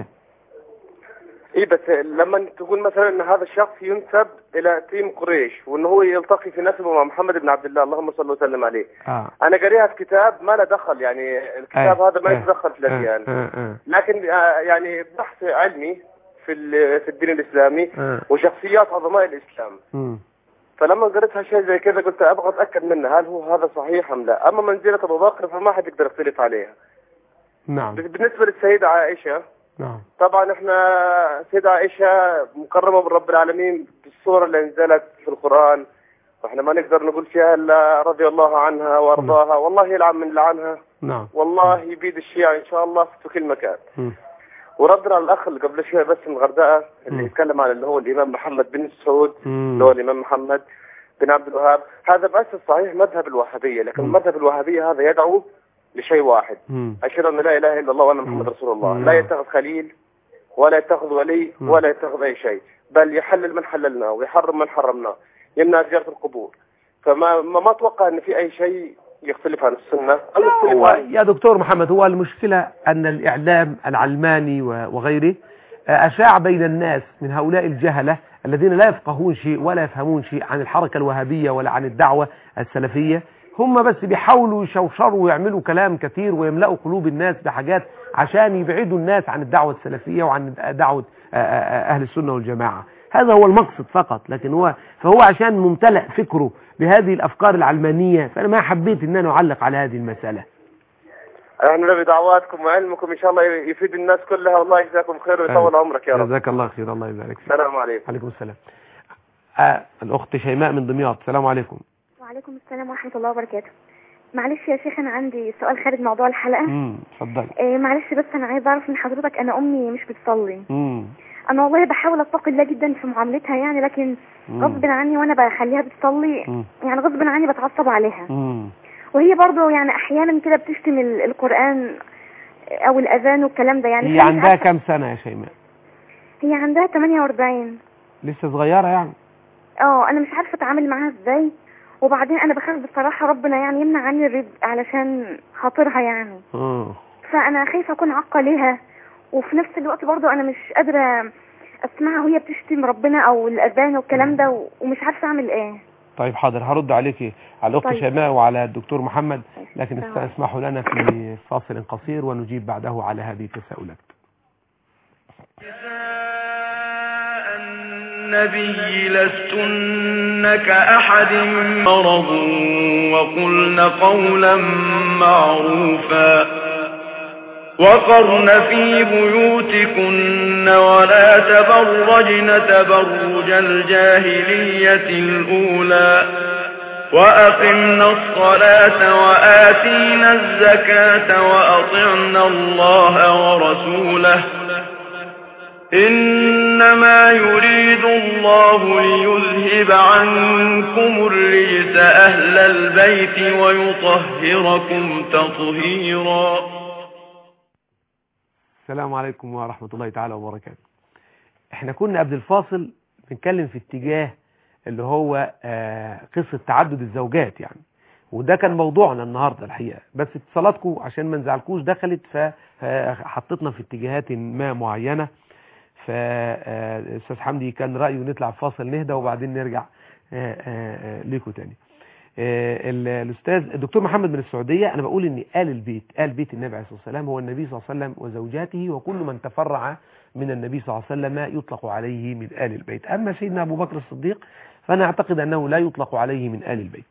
اي بس لما تقول مثلا ان هذا الشخص ينسب الى تيم قريش وانه هو يلتقي في نسبه مع محمد بن عبد الله اللهم صل وسلم عليه اه انا قاريها في كتاب ما له دخل يعني الكتاب أي. هذا ما أي. يتدخل في الاديان آه آه لكن آه، يعني بحث علمي في ال- في الدين الاسلامي آه. وشخصيات عظماء الاسلام مم. فلما قريتها شيء زي كذا قلت ابغى اتاكد منه هل هو هذا صحيح ام لا اما منزله ابو بكر فما حد يقدر يختلف عليها نعم بالنسبه للسيده عائشه نعم طبعا احنا سيدة عائشة مكرمة من رب العالمين بالصورة اللي نزلت في القرآن واحنا ما نقدر نقول فيها الا رضي الله عنها وارضاها والله يلعن من لعنها نعم والله يبيد الشيعة ان شاء الله في كل مكان مم. وردنا على الاخ اللي قبل شوية بس من الغردقة اللي مم. يتكلم عن اللي هو الامام محمد بن سعود مم. اللي هو الامام محمد بن عبد الوهاب هذا بس صحيح مذهب الوهابية لكن مم. المذهب الوهابية هذا يدعو لشيء واحد مم. أشهد أن لا إله إلا الله وأن محمد مم. رسول الله مم. لا يتخذ خليل ولا يتخذ ولي مم. ولا يتخذ أي شيء بل يحلل من حللناه ويحرم من حرمناه يمنع زيارة القبور فما ما, ما أتوقع أن في أي شيء يختلف عن السنة أو يختلف هو عن يا دكتور محمد هو المشكلة أن الإعلام العلماني و- وغيره آه، أشاع بين الناس من هؤلاء الجهلة الذين لا يفقهون شيء ولا يفهمون شيء عن الحركة الوهابية ولا عن الدعوة السلفية هم بس بيحاولوا يشوشروا ويعملوا كلام كثير ويملأوا قلوب الناس بحاجات عشان يبعدوا الناس عن الدعوة السلفية وعن دعوة آه، آه، أهل السنة والجماعة هذا هو المقصد فقط لكن هو فهو عشان ممتلئ فكره بهذه الأفكار العلمانية فأنا ما حبيت أن أنا أعلق على هذه المسألة نحن نبي دعواتكم وعلمكم إن شاء الله يفيد الناس كلها والله يجزاكم خير ويطول عمرك يا رب جزاك الله خير الله يبارك فيك السلام عليكم عليكم السلام آه الأخت شيماء من دمياط السلام عليكم وعليكم السلام ورحمة الله وبركاته معلش يا شيخ أنا عندي سؤال خارج موضوع الحلقة امم اتفضلي إيه معلش بس أنا عايزة أعرف من حضرتك أنا أمي مش بتصلي امم أنا والله بحاول أتقي الله جدا في معاملتها يعني لكن غصب عني وأنا بخليها بتصلي مم. يعني غصب عني بتعصب عليها امم وهي برضه يعني أحيانا كده بتشتم ال- القرآن أو الأذان والكلام ده يعني هي فأنا مش عندها عارفة- كام سنة يا شيماء هي عندها 48 لسه صغيرة يعني اه أنا مش عارفة أتعامل معاها إزاي وبعدين انا بخاف بصراحه ربنا يعني يمنع عني الرزق علشان خاطرها يعني اه فانا خايفه اكون عاقه ليها وفي نفس الوقت برضو انا مش قادره اسمعها وهي بتشتم ربنا او الاذان والكلام ده و- ومش عارفه اعمل ايه طيب حاضر هرد عليك على الاخت طيب. شيماء وعلى الدكتور محمد لكن تمام. است- اسمحوا لنا في فاصل قصير ونجيب بعده على هذه التساؤلات نساء النبي لستن كأحد مرض وقلن قولا معروفا وقرن في بيوتكن ولا تبرجن تبرج الجاهلية الأولى وأقمنا الصلاة وآتينا الزكاة وأطعنا الله ورسوله إنما يريد الله ليذهب عنكم الرجس أهل البيت ويطهركم تطهيرا السلام عليكم ورحمة الله تعالى وبركاته احنا كنا قبل الفاصل بنتكلم في اتجاه اللي هو آه، قصة تعدد الزوجات يعني وده كان موضوعنا النهاردة الحقيقة بس اتصالاتكم عشان ما نزعلكوش دخلت فحطتنا في اتجاهات ما معينة فاستاذ حمدي كان رأيه نطلع فاصل نهدى وبعدين نرجع آه، آه، آه، ليكوا تاني آه، ال- الاستاذ الدكتور محمد من السعوديه انا بقول ان ال البيت ال بيت النبي عليه الصلاه والسلام هو النبي صلى الله عليه وسلم وزوجاته وكل من تفرع من النبي صلى الله عليه وسلم يطلق عليه من ال البيت اما سيدنا ابو بكر الصديق فانا اعتقد انه لا يطلق عليه من ال البيت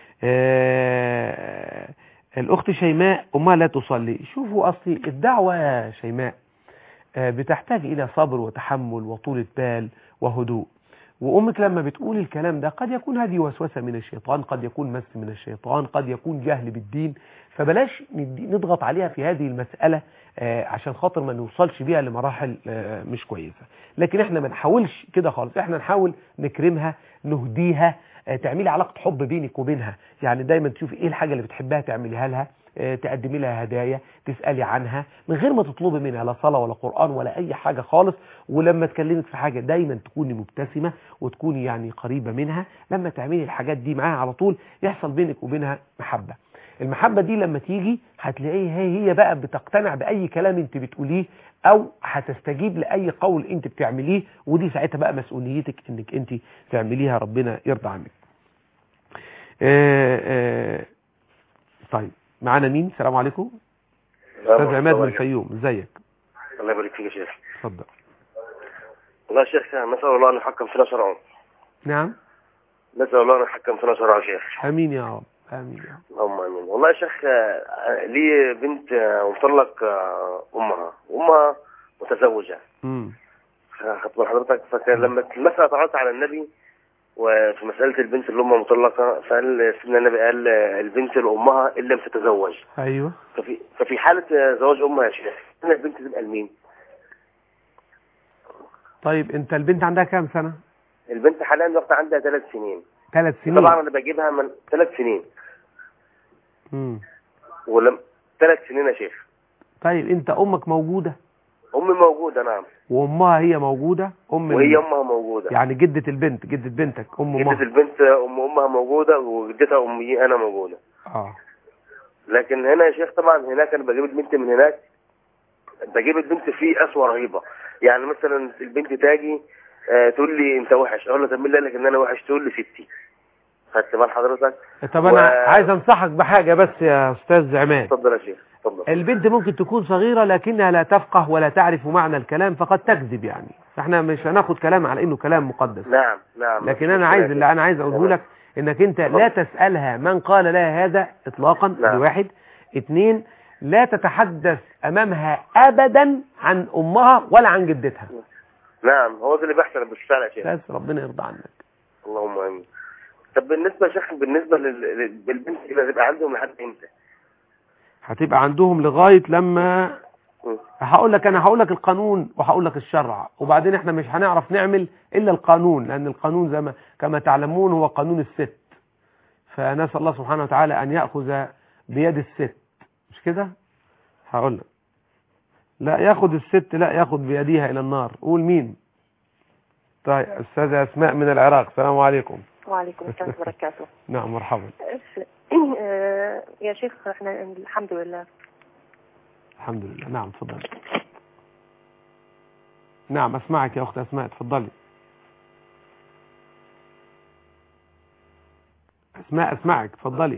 آه، الاخت شيماء امها لا تصلي شوفوا اصلي الدعوه يا شيماء آه، بتحتاج الى صبر وتحمل وطولة بال وهدوء وأمك لما بتقول الكلام ده قد يكون هذه وسوسة من الشيطان قد يكون مس من الشيطان قد يكون جهل بالدين فبلاش ندي- نضغط عليها في هذه المسألة آه، عشان خاطر ما نوصلش بيها لمراحل آه، مش كويسة لكن احنا ما نحاولش كده خالص احنا نحاول نكرمها نهديها آه، تعملي علاقة حب بينك وبينها يعني دايما تشوفي ايه الحاجة اللي بتحبها تعمليها لها آه، تقدمي لها هدايا تسألي عنها من غير ما تطلبي منها لا صلاة ولا قرآن ولا أي حاجة خالص ولما تكلمك في حاجة دايما تكوني مبتسمة وتكوني يعني قريبة منها لما تعملي الحاجات دي معاها على طول يحصل بينك وبينها محبة المحبة دي لما تيجي هتلاقيها هي هي بقى بتقتنع بأي كلام انت بتقوليه أو هتستجيب لأي قول انت بتعمليه ودي ساعتها بقى مسؤوليتك انك انت تعمليها ربنا يرضى عنك آه آه طيب معانا مين السلام عليكم استاذ عماد من الفيوم ازيك الله يبارك فيك يا شيخ اتفضل والله يا شيخ نسأل الله أن يحكم فينا شرعه نعم نسأل الله أن يحكم فينا شرعه يا شيخ امين يا رب امين يا رب اللهم آمين والله يا شيخ آه، لي بنت آه، مطلق آه، أمها أمها متزوجة امم خدت بال حضرتك فكان لما المسألة تعرضت على النبي وفي مسألة البنت اللي أمها مطلقة فقال سيدنا النبي قال آه، البنت لأمها إن لم تتزوج ايوه ففي ففي حالة آه، زواج أمها يا شيخ هنا البنت تبقى لمين؟ طيب انت البنت عندها كام سنة البنت حاليا دلوقتي عندها ثلاث سنين ثلاث سنين طبعا أنا بجيبها من ثلاث سنين امم ولم ثلاث سنين يا شيخ طيب انت امك موجودة امي موجوده نعم وامها هي موجودة ام ال- وهي امها موجوده يعني جدة البنت جدة بنتك ام جدة امها البنت ام امها موجوده وجدتها امي انا موجوده اه لكن هنا يا شيخ طبعا هناك انا بجيب البنت من هناك بجيب البنت في قسوه رهيبه يعني مثلا البنت تاجي آه تقول لي انت وحش اقول لها طب مين اللي قال لك ان انا وحش تقول لي ستي خدت بال حضرتك طب انا و- عايز انصحك بحاجة بس يا استاذ عماد اتفضل يا شيخ اتفضل البنت ممكن تكون صغيرة لكنها لا تفقه ولا تعرف معنى الكلام فقد تكذب يعني فاحنا مش هناخد كلام على انه كلام مقدس نعم نعم لكن انا عايز اللي انا عايز اقوله لك انك انت لا تسألها من قال لها هذا اطلاقا دي نعم. واحد اتنين لا تتحدث امامها ابدا عن امها ولا عن جدتها نعم هو ده اللي بيحصل بالفعل يا شيخ بس ربنا يرضى عنك اللهم امين طب بالنسبه يا شيخ بالنسبه لل- لل- للبنت اللي هتبقى عندهم لحد امتى؟ هتبقى عندهم لغاية لما مم. هقول لك انا هقول لك القانون وهقول لك الشرع وبعدين احنا مش هنعرف نعمل الا القانون لان القانون زي ما كما تعلمون هو قانون الست فنسال الله سبحانه وتعالى ان ياخذ بيد الست مش كده هقول لك لا ياخذ الست لا ياخذ بيديها الى النار قول مين طيب استاذه اسماء من العراق السلام عليكم وعليكم السلام ورحمة الله وبركاته نعم مرحبا آه، يا شيخ احنا الحمد لله الحمد لله نعم تفضلي نعم اسمعك يا اخت اسماء تفضلي اسماء اسمعك تفضلي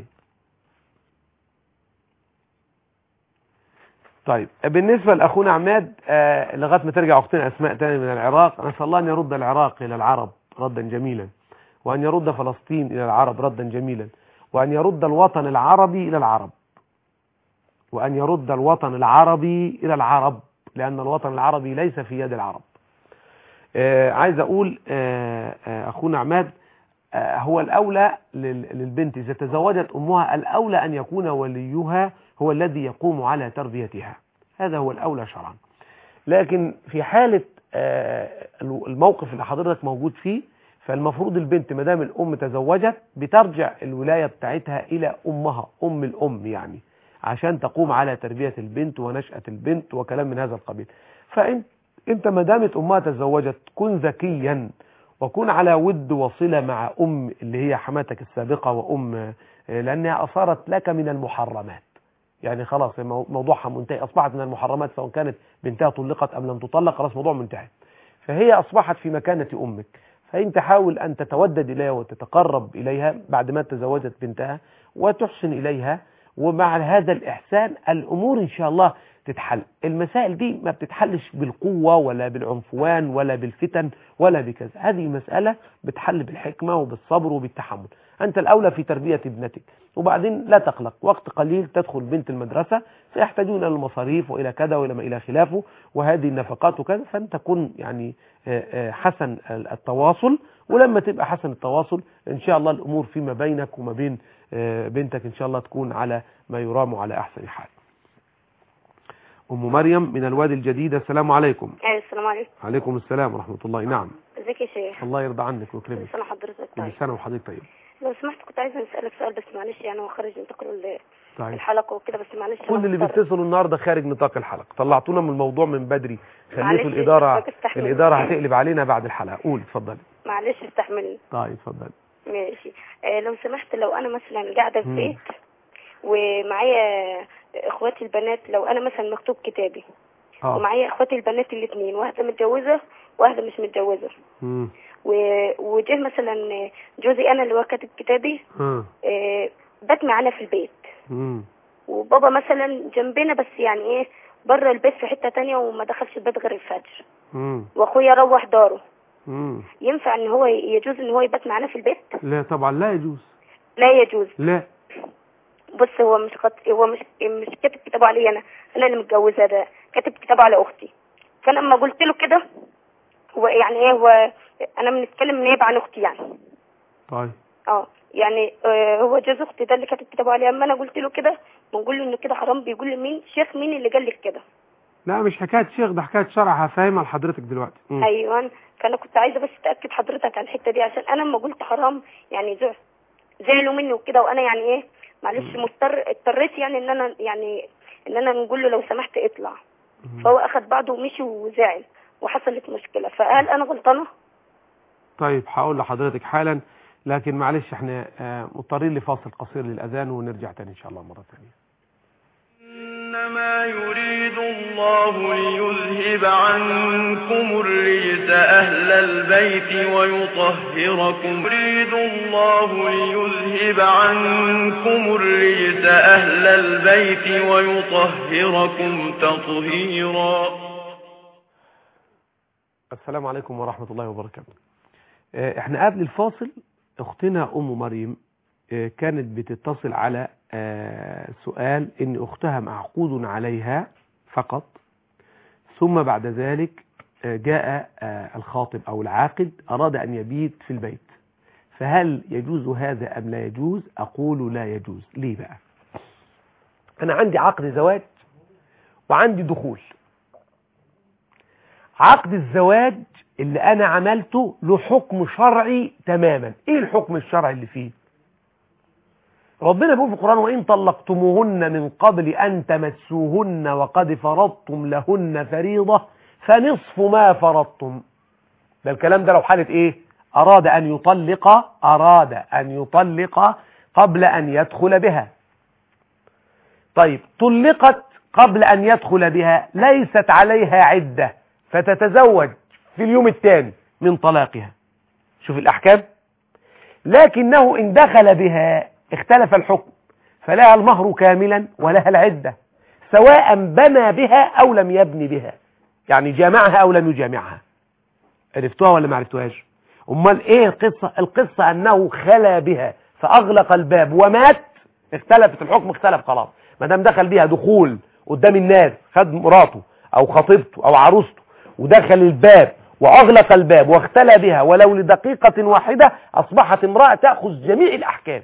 طيب بالنسبة لأخونا عماد آه لغاية ما ترجع أختنا أسماء تاني من العراق نسأل الله أن يرد العراق إلى العرب ردا جميلا وأن يرد فلسطين إلى العرب ردا جميلا وأن يرد الوطن العربي إلى العرب وأن يرد الوطن العربي إلى العرب لأن الوطن العربي ليس في يد العرب آه عايز أقول آه آه أخونا عماد آه هو الأولى لل- للبنت إذا تزوجت أمها الأولى أن يكون وليها هو الذي يقوم على تربيتها هذا هو الأولى شرعا لكن في حالة آه، الموقف اللي حضرتك موجود فيه فالمفروض البنت ما دام الأم تزوجت بترجع الولاية بتاعتها إلى أمها أم الأم يعني عشان تقوم على تربية البنت ونشأة البنت وكلام من هذا القبيل فأنت انت ما دامت أمها تزوجت كن ذكيا وكن على ود وصلة مع أم اللي هي حماتك السابقة وأم آه، لأنها أصارت لك من المحرمات يعني خلاص المو- موضوعها منتهي أصبحت من المحرمات سواء كانت بنتها طلقت أم لم تطلق خلاص موضوع منتهي فهي أصبحت في مكانة أمك فأنت حاول أن تتودد إليها وتتقرب إليها بعد ما تزوجت بنتها وتحسن إليها ومع هذا الإحسان الأمور إن شاء الله تتحل المسائل دي ما بتتحلش بالقوة ولا بالعنفوان ولا بالفتن ولا بكذا هذه مسألة بتحل بالحكمة وبالصبر وبالتحمل أنت الأولى في تربية ابنتك وبعدين لا تقلق وقت قليل تدخل بنت المدرسة سيحتاجون إلى المصاريف وإلى كذا وإلى ما إلى خلافه وهذه النفقات وكذا فأنت كن يعني آه، آه، حسن التواصل ولما تبقى حسن التواصل إن شاء الله الأمور فيما بينك وما بين آه، بنتك إن شاء الله تكون على ما يرام على أحسن حال أم مريم من الوادي الجديد السلام عليكم ايوه السلام عليكم عليكم السلام ورحمة الله نعم ازيك يا شيخ الله يرضى عنك ويكرمك كل سنه حضرتك كل طيب سنة وحضرتك طيب لو سمحت كنت عايزه اسالك سؤال بس معلش يعني هو خارج نطاق ال- طيب الحلقه وكده بس معلش أنا كل اللي مضطرة. بيتصلوا النهارده خارج نطاق الحلقة طلعتونا من الموضوع من بدري معلش خليتوا الإدارة حضرتك استحمل. الإدارة هتقلب علينا بعد الحلقة قول اتفضلي معلش استحملني طيب اتفضلي ماشي آه لو سمحت لو انا مثلا قاعده في مم. بيت ومعايا اخواتي البنات لو انا مثلا مكتوب كتابي اه ومعايا اخواتي البنات الاثنين واحده متجوزه واحده مش متجوزه مم. و... وجه مثلا جوزي انا اللي هو كاتب كتابي ها. آه بات معانا في البيت مم. وبابا مثلا جنبنا بس يعني ايه بره البيت في حته تانية وما دخلش البيت غير الفجر مم. واخويا روح داره مم. ينفع ان هو يجوز ان هو يبات معانا في البيت لا طبعا لا يجوز لا يجوز لا بص هو مش خط... هو مش مش كاتب كتابه عليا انا انا اللي متجوزه ده كاتب كتابه على اختي فانا لما قلت له كده هو يعني ايه هو انا بنتكلم نيابه عن اختي يعني طيب اه يعني آه هو جوز اختي ده اللي كاتب كتابه عليا اما انا قلت له كده بنقول له انه كده حرام بيقول لي مين شيخ مين اللي قال لك كده لا مش حكاية شيخ ده حكاية شرع هفهمها لحضرتك دلوقتي مم. ايوه فانا كنت عايزه بس اتاكد حضرتك على الحته دي عشان انا لما قلت حرام يعني زعل زعلوا مني وكده وانا يعني ايه معلش مضطر اضطريت يعني ان انا يعني ان انا نقول له لو سمحت اطلع فهو اخد بعضه ومشي وزعل وحصلت مشكله فهل انا غلطانه طيب هقول لحضرتك حالا لكن معلش احنا آه، مضطرين لفاصل قصير للأذان ونرجع تاني إن شاء الله مرة ثانية إنما يريد الله ليذهب عنكم الرجس أهل البيت ويطهركم يريد الله ليذهب عنكم الرجس أهل البيت ويطهركم تطهيرا السلام عليكم ورحمة الله وبركاته آه، احنا قبل الفاصل اختنا ام مريم آه، كانت بتتصل على آه، سؤال ان اختها معقود عليها فقط ثم بعد ذلك آه، جاء آه، الخاطب او العاقد اراد ان يبيت في البيت فهل يجوز هذا ام لا يجوز اقول لا يجوز ليه بقى انا عندي عقد زواج وعندي دخول عقد الزواج اللي انا عملته له حكم شرعي تماما ايه الحكم الشرعي اللي فيه ربنا بيقول في القرآن وإن طلقتموهن من قبل أن تمسوهن وقد فرضتم لهن فريضة فنصف ما فرضتم ده الكلام ده لو حالة إيه أراد أن يطلق أراد أن يطلق قبل أن يدخل بها طيب طلقت قبل أن يدخل بها ليست عليها عدة فتتزوج في اليوم الثاني من طلاقها شوف الأحكام لكنه إن دخل بها اختلف الحكم فلها المهر كاملا ولها العدة سواء بنى بها أو لم يبني بها يعني جامعها أو لم يجامعها عرفتوها ولا ما عرفتوهاش امال ايه القصة القصة انه خلى بها فاغلق الباب ومات اختلفت الحكم اختلف خلاص ما دام دخل بيها دخول قدام الناس خد مراته او خطيبته او عروسته ودخل الباب واغلق الباب واختلى بها ولو لدقيقة واحدة اصبحت امرأة تأخذ جميع الاحكام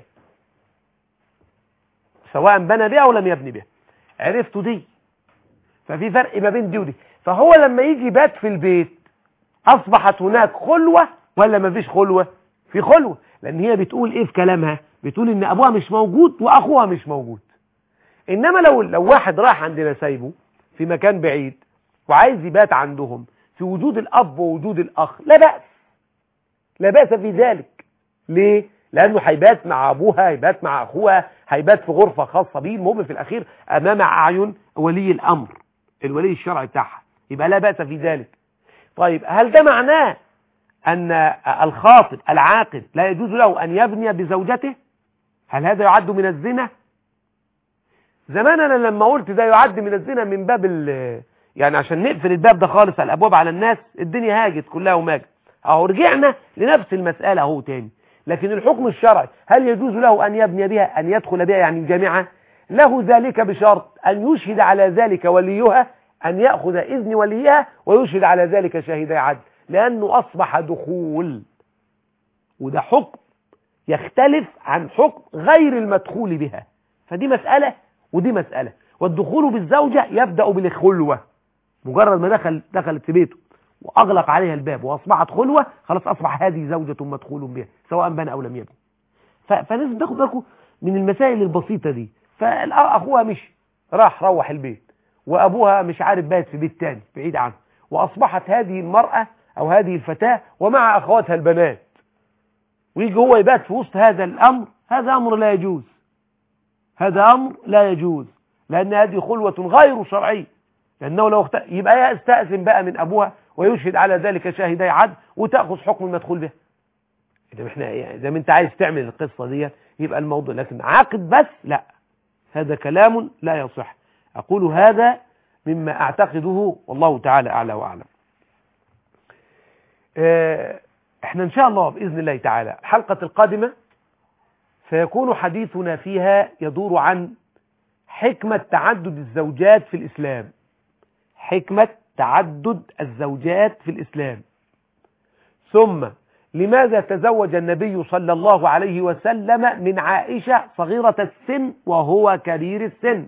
سواء بنى بها او لم يبني بها عرفتوا دي ففي فرق ما بين دي ودي فهو لما يجي بات في البيت اصبحت هناك خلوة ولا ما فيش خلوة في خلوة لان هي بتقول ايه في كلامها بتقول ان ابوها مش موجود واخوها مش موجود انما لو لو واحد راح عندنا سايبه في مكان بعيد وعايز يبات عندهم في وجود الاب ووجود الاخ لا بأس لا بأس في ذلك ليه لانه هيبات مع ابوها هيبات مع اخوها هيبات في غرفة خاصة بيه المهم في الاخير امام اعين ولي الامر الولي الشرعي بتاعها يبقى لا بأس في ذلك طيب هل ده معناه أن الخاطب العاقل لا يجوز له أن يبني بزوجته هل هذا يعد من الزنا زمان أنا لما قلت ده يعد من الزنا من باب يعني عشان نقفل الباب ده خالص على الأبواب على الناس الدنيا هاجت كلها وماجت أهو رجعنا لنفس المسألة أهو تاني لكن الحكم الشرعي هل يجوز له أن يبني بها أن يدخل بها يعني جامعة له ذلك بشرط أن يشهد على ذلك وليها أن يأخذ إذن وليها ويشهد على ذلك شاهدي عدل لأنه أصبح دخول وده حكم يختلف عن حكم غير المدخول بها فدي مسألة ودي مسألة والدخول بالزوجة يبدأ بالخلوة مجرد ما دخل دخلت في بيته وأغلق عليها الباب وأصبحت خلوة خلاص أصبح هذه زوجة مدخول بها سواء بنى أو لم يبني فلازم تاخد بالكم من المسائل البسيطة دي فأخوها مشي راح روح البيت وأبوها مش عارف بات في بيت تاني بعيد عنه وأصبحت هذه المرأة أو هذه الفتاة ومع أخواتها البنات ويجي هو يبات في وسط هذا الأمر هذا أمر لا يجوز هذا أمر لا يجوز لأن هذه خلوة غير شرعية لأنه لو اخت... يبقى يستأذن بقى من أبوها ويشهد على ذلك شاهدي عدل وتأخذ حكم المدخول به إذا احنا يعني إذا أنت عايز تعمل القصة دي يبقى الموضوع لكن عاقد بس لا هذا كلام لا يصح أقول هذا مما أعتقده والله تعالى أعلى وأعلم احنا ان شاء الله بإذن الله تعالى الحلقة القادمة سيكون حديثنا فيها يدور عن حكمة تعدد الزوجات في الإسلام حكمة تعدد الزوجات في الإسلام ثم لماذا تزوج النبي صلى الله عليه وسلم من عائشة صغيرة السن وهو كبير السن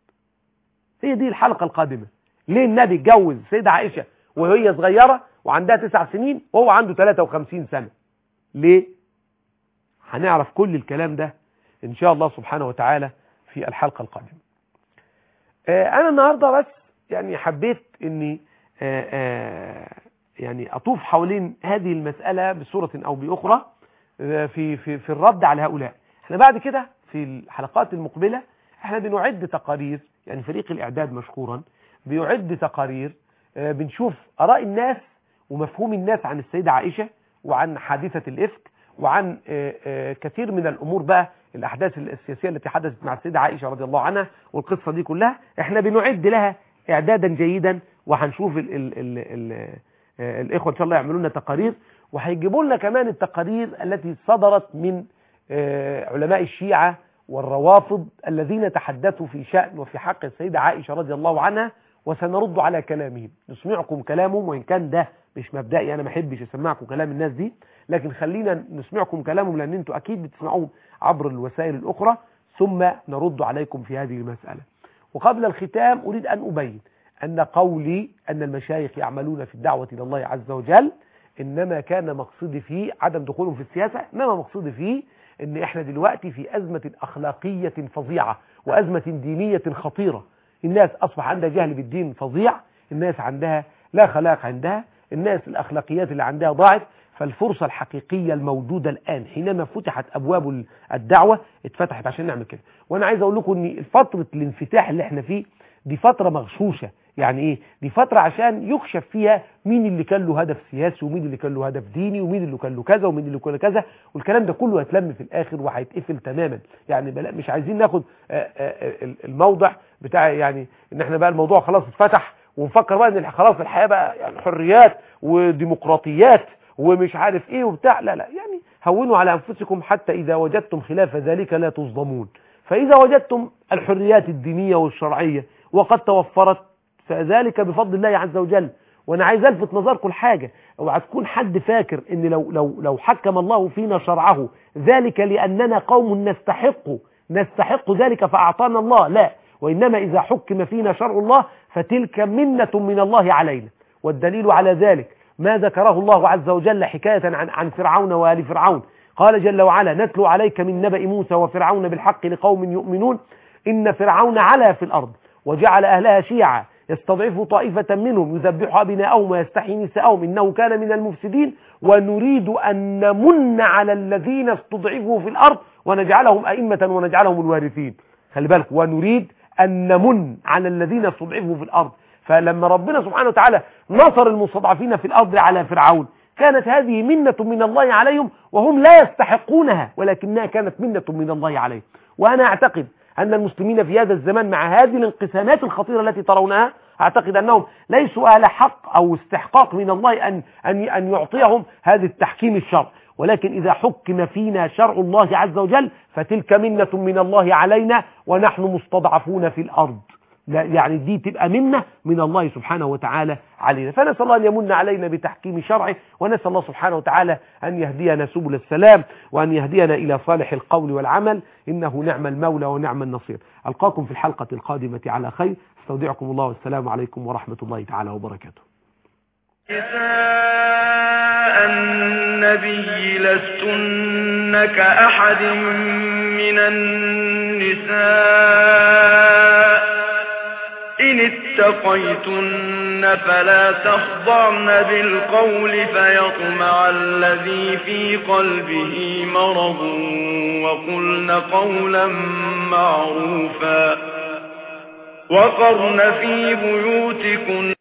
هي دي الحلقة القادمة ليه النبي اتجوز سيدة عائشة وهي صغيرة وعندها تسع سنين وهو عنده 53 سنة ليه هنعرف كل الكلام ده ان شاء الله سبحانه وتعالى في الحلقة القادمة آه انا النهاردة بس يعني حبيت اني آه آه يعني اطوف حوالين هذه المسألة بصورة او باخرى في, في, في الرد على هؤلاء احنا بعد كده في الحلقات المقبلة احنا بنعد تقارير يعني فريق الاعداد مشكورا بيعد تقارير بنشوف اراء الناس ومفهوم الناس عن السيدة عائشة وعن حادثة الإفك وعن كثير من الأمور بقى الأحداث السياسية التي حدثت مع السيدة عائشة رضي الله عنها والقصة دي كلها احنا بنعد لها إعدادا جيدا وهنشوف ال ال ال ال الإخوة إن شاء الله يعملوا لنا تقارير وهيجيبوا لنا كمان التقارير التي صدرت من علماء الشيعة والروافض الذين تحدثوا في شأن وفي حق السيدة عائشة رضي الله عنها وسنرد على كلامهم نسمعكم كلامهم وإن كان ده مش مبدئي أنا ما احبش أسمعكم كلام الناس دي لكن خلينا نسمعكم كلامهم لأن أنتوا أكيد بتسمعوهم عبر الوسائل الأخرى ثم نرد عليكم في هذه المسألة وقبل الختام أريد أن أبين أن قولي أن المشايخ يعملون في الدعوة إلى الله عز وجل إنما كان مقصدي فيه عدم دخولهم في السياسة إنما مقصدي فيه إن إحنا دلوقتي في أزمة أخلاقية فظيعة وأزمة دينية خطيرة الناس أصبح عندها جهل بالدين فظيع الناس عندها لا خلاق عندها الناس الأخلاقيات اللي عندها ضاعت فالفرصة الحقيقية الموجودة الآن حينما فتحت أبواب ال- الدعوة اتفتحت عشان نعمل كده وأنا عايز أقول لكم أن فترة الانفتاح اللي احنا فيه دي فترة مغشوشة يعني ايه دي فترة عشان يكشف فيها مين اللي كان له هدف سياسي ومين اللي كان له هدف ديني ومين اللي كان له كذا ومين اللي كان له كذا والكلام ده كله هيتلم في الاخر وهيتقفل تماما يعني بلا مش عايزين ناخد آه، آه، آه، الموضع بتاع يعني ان احنا بقى الموضوع خلاص اتفتح ونفكر بقى ان خلاص الحياة بقى يعني حريات وديمقراطيات ومش عارف ايه وبتاع لا لا يعني هونوا على انفسكم حتى اذا وجدتم خلاف ذلك لا تصدمون فاذا وجدتم الحريات الدينية والشرعية وقد توفرت فذلك بفضل الله عز وجل وانا عايز الفت نظركم لحاجه اوعى تكون حد فاكر ان لو لو لو حكم الله فينا شرعه ذلك لاننا قوم نستحق نستحق ذلك فاعطانا الله لا وانما اذا حكم فينا شرع الله فتلك منه من الله علينا والدليل على ذلك ما ذكره الله عز وجل حكايه عن عن فرعون وال فرعون قال جل وعلا نتلو عليك من نبأ موسى وفرعون بالحق لقوم يؤمنون إن فرعون علا في الأرض وجعل أهلها شيعا يستضعف طائفة منهم يذبح أبناءهم ويستحيي نساءهم إنه كان من المفسدين ونريد أن نمن على الذين استضعفوا في الأرض ونجعلهم أئمة ونجعلهم الوارثين خلي بالك ونريد أن نمن على الذين استضعفوا في الأرض فلما ربنا سبحانه وتعالى نصر المستضعفين في الأرض على فرعون كانت هذه منة من الله عليهم وهم لا يستحقونها ولكنها كانت منة من الله عليهم وأنا أعتقد أن المسلمين في هذا الزمان مع هذه الانقسامات الخطيرة التي ترونها أعتقد أنهم ليسوا أهل حق أو استحقاق من الله أن, أن, أن يعطيهم هذا التحكيم الشرع ولكن إذا حكم فينا شرع الله عز وجل فتلك منة من الله علينا ونحن مستضعفون في الأرض لا يعني دي تبقى منة من الله سبحانه وتعالى علينا فنسأل الله أن يمن علينا بتحكيم شرعه ونسأل الله سبحانه وتعالى أن يهدينا سبل السلام وأن يهدينا إلى صالح القول والعمل إنه نعم المولى ونعم النصير ألقاكم في الحلقة القادمة على خير استودعكم الله والسلام عليكم ورحمة الله تعالى وبركاته نساء النبي لستن كأحد من النساء إن اتقيتن فلا تخضعن بالقول فيطمع الذي في قلبه مرض وقلن قولا معروفا وقرن في بيوتكن